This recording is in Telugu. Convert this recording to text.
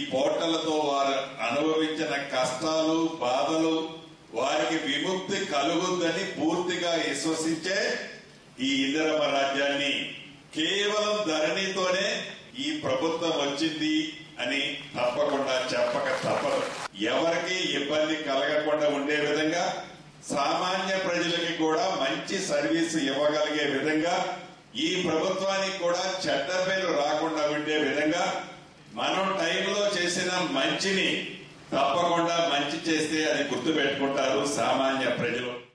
పోర్టలతో వారు అనుభవించిన కష్టాలు బాధలు వారికి విముక్తి కలుగుద్దని పూర్తిగా విశ్వసించే ఈ ఇందిరమ రాజ్యాన్ని కేవలం ధరణితోనే ఈ ప్రభుత్వం వచ్చింది అని తప్పకుండా చెప్పక తప్పదు ఎవరికి ఇబ్బంది కలగకుండా ఉండే విధంగా సామాన్య ప్రజలకి కూడా మంచి సర్వీస్ ఇవ్వగలిగే విధంగా ఈ ప్రభుత్వానికి కూడా చెడ్డ పేరు రాకుండా ఉండే విధంగా మనం టైంలో చేసిన మంచిని తప్పకుండా మంచి చేస్తే అది గుర్తు పెట్టుకుంటారు సామాన్య ప్రజలు